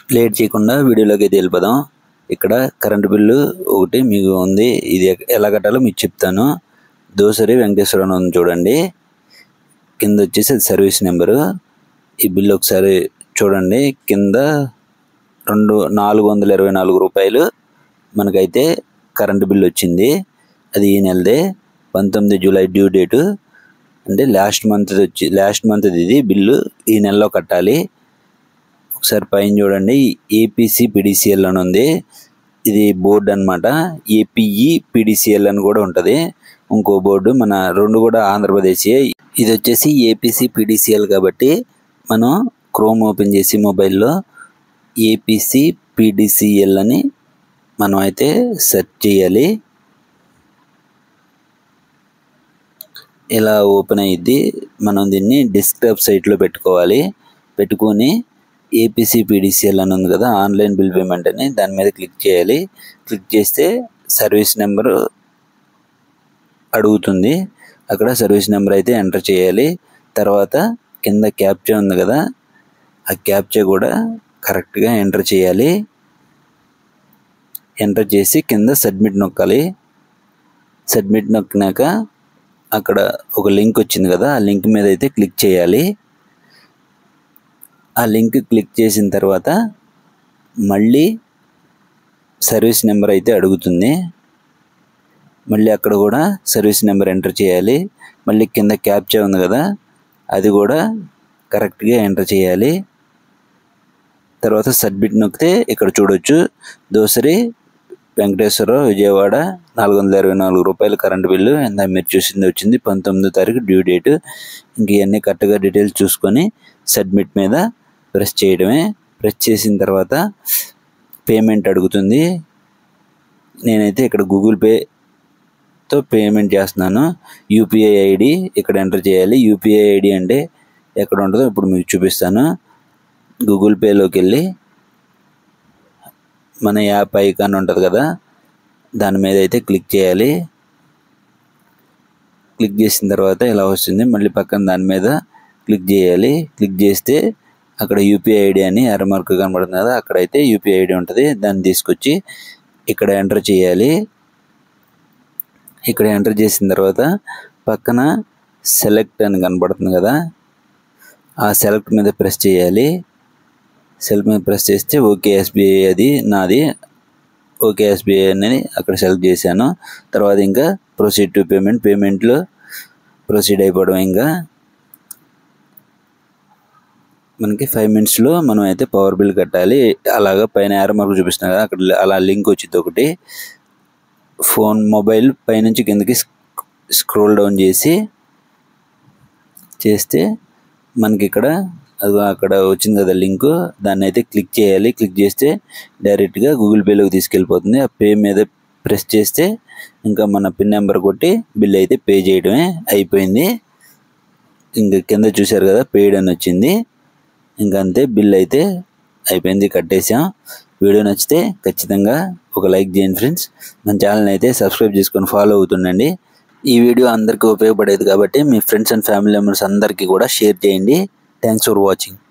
late చేయకుండా వీడియోలోకి అయితే వెళ్ళిపోదాం ఇక్కడ కరెంటు బిల్లు ఒకటి మీకు ఉంది ఇది ఎలా కట్టాలో మీకు చెప్తాను దోసరి వెంకటేశ్వర ఉంది చూడండి కింద వచ్చేసి అది సర్వీస్ నెంబరు ఈ బిల్లు ఒకసారి చూడండి కింద రెండు నాలుగు వందల ఇరవై నాలుగు రూపాయలు మనకైతే కరెంటు బిల్లు వచ్చింది అది ఈ నెలదే పంతొమ్మిది జూలై డ్యూ డేటు అంటే లాస్ట్ మంత్ వచ్చి లాస్ట్ మంత్ ఇది బిల్లు ఈ నెలలో కట్టాలి ఒకసారి పైన చూడండి ఏపీసీ పిడిసిఎల్ అని ఉంది ఇది బోర్డు అనమాట ఏపీఈ పిడిసిఎల్ అని కూడా ఉంటుంది ఇంకో బోర్డు మన రెండు కూడా ఆంధ్రప్రదేశ్ ఇది వచ్చేసి ఏపీసీ పిడిసిఎల్ కాబట్టి మనం క్రోమ్ ఓపెన్ చేసి మొబైల్లో ఏపీసీ పిడిసిఎల్ అని మనం అయితే సెర్చ్ చేయాలి ఇలా ఓపెన్ అయ్యిద్ది మనం దీన్ని డెస్క్టాప్ సైట్లో పెట్టుకోవాలి పెట్టుకొని ఏపీసీ పీడీసీఎల్ అని ఉంది కదా ఆన్లైన్ బిల్ పేమెంట్ అని దాని మీద క్లిక్ చేయాలి క్లిక్ చేస్తే సర్వీస్ నెంబర్ అడుగుతుంది అక్కడ సర్వీస్ నెంబర్ అయితే ఎంటర్ చేయాలి తర్వాత కింద క్యాప్చా ఉంది కదా ఆ క్యాప్చా కూడా కరెక్ట్గా ఎంటర్ చేయాలి ఎంటర్ చేసి కింద సబ్మిట్ నొక్కాలి సబ్మిట్ నొక్కినాక అక్కడ ఒక లింక్ వచ్చింది కదా ఆ లింక్ మీద అయితే క్లిక్ చేయాలి ఆ లింక్ క్లిక్ చేసిన తర్వాత మళ్ళీ సర్వీస్ నెంబర్ అయితే అడుగుతుంది మళ్ళీ అక్కడ కూడా సర్వీస్ నెంబర్ ఎంటర్ చేయాలి మళ్ళీ కింద క్యాప్చా ఉంది కదా అది కూడా కరెక్ట్గా ఎంటర్ చేయాలి తర్వాత సబ్మిట్ నొక్కితే ఇక్కడ చూడొచ్చు దోసరి వెంకటేశ్వరరావు విజయవాడ నాలుగు వందల ఇరవై నాలుగు రూపాయలు కరెంటు బిల్లు ఇందా మీరు చూసింది వచ్చింది పంతొమ్మిదో తారీఖు డ్యూ డేట్ ఇంక ఇవన్నీ కరెక్ట్గా డీటెయిల్స్ చూసుకొని సబ్మిట్ మీద ప్రెస్ చేయడమే ప్రెస్ చేసిన తర్వాత పేమెంట్ అడుగుతుంది నేనైతే ఇక్కడ గూగుల్ పేతో పేమెంట్ చేస్తున్నాను యూపీఐ ఐడి ఇక్కడ ఎంటర్ చేయాలి యూపీఐ ఐడి అంటే ఎక్కడ ఉంటుందో ఇప్పుడు మీకు చూపిస్తాను గూగుల్ పేలోకి వెళ్ళి మన యాప్ ఐకాన్ ఉంటుంది కదా దాని మీద అయితే క్లిక్ చేయాలి క్లిక్ చేసిన తర్వాత ఇలా వస్తుంది మళ్ళీ పక్కన దాని మీద క్లిక్ చేయాలి క్లిక్ చేస్తే అక్కడ యూపీఐ ఐడి అని ఎర్ర మార్క్ కనబడుతుంది కదా అక్కడైతే యూపీఐ ఐడి ఉంటుంది దాన్ని తీసుకొచ్చి ఇక్కడ ఎంటర్ చేయాలి ఇక్కడ ఎంటర్ చేసిన తర్వాత పక్కన సెలెక్ట్ అని కనబడుతుంది కదా ఆ సెలెక్ట్ మీద ప్రెస్ చేయాలి సెలెక్ట్ మీద ప్రెస్ చేస్తే ఓకే ఎస్బీఐ అది నాది ఓకే ఎస్బీఐ అనేది అక్కడ సెలెక్ట్ చేశాను తర్వాత ఇంకా ప్రొసీడ్ టు పేమెంట్ పేమెంట్లో ప్రొసీడ్ అయిపోవడం ఇంకా మనకి ఫైవ్ మినిట్స్లో మనం అయితే పవర్ బిల్ కట్టాలి అలాగా పైన యారో మార్క్ చూపిస్తున్నా కదా అక్కడ అలా లింక్ వచ్చింది ఒకటి ఫోన్ మొబైల్ పైనుంచి కిందకి స్క్రోల్ డౌన్ చేసి చేస్తే మనకి ఇక్కడ అది అక్కడ వచ్చింది కదా లింక్ దాన్ని అయితే క్లిక్ చేయాలి క్లిక్ చేస్తే డైరెక్ట్గా గూగుల్ పేలోకి తీసుకెళ్ళిపోతుంది ఆ పే మీద ప్రెస్ చేస్తే ఇంకా మన పిన్ నెంబర్ కొట్టి బిల్ అయితే పే చేయడమే అయిపోయింది ఇంకా కింద చూశారు కదా పేడ్ అని వచ్చింది ఇంకా అంతే బిల్ అయితే అయిపోయింది కట్టేసాం వీడియో నచ్చితే ఖచ్చితంగా ఒక లైక్ చేయండి ఫ్రెండ్స్ మన ఛానల్ని అయితే సబ్స్క్రైబ్ చేసుకొని ఫాలో అవుతుండండి ఈ వీడియో అందరికీ ఉపయోగపడేది కాబట్టి మీ ఫ్రెండ్స్ అండ్ ఫ్యామిలీ మెంబర్స్ అందరికీ కూడా షేర్ చేయండి థ్యాంక్స్ ఫర్ వాచింగ్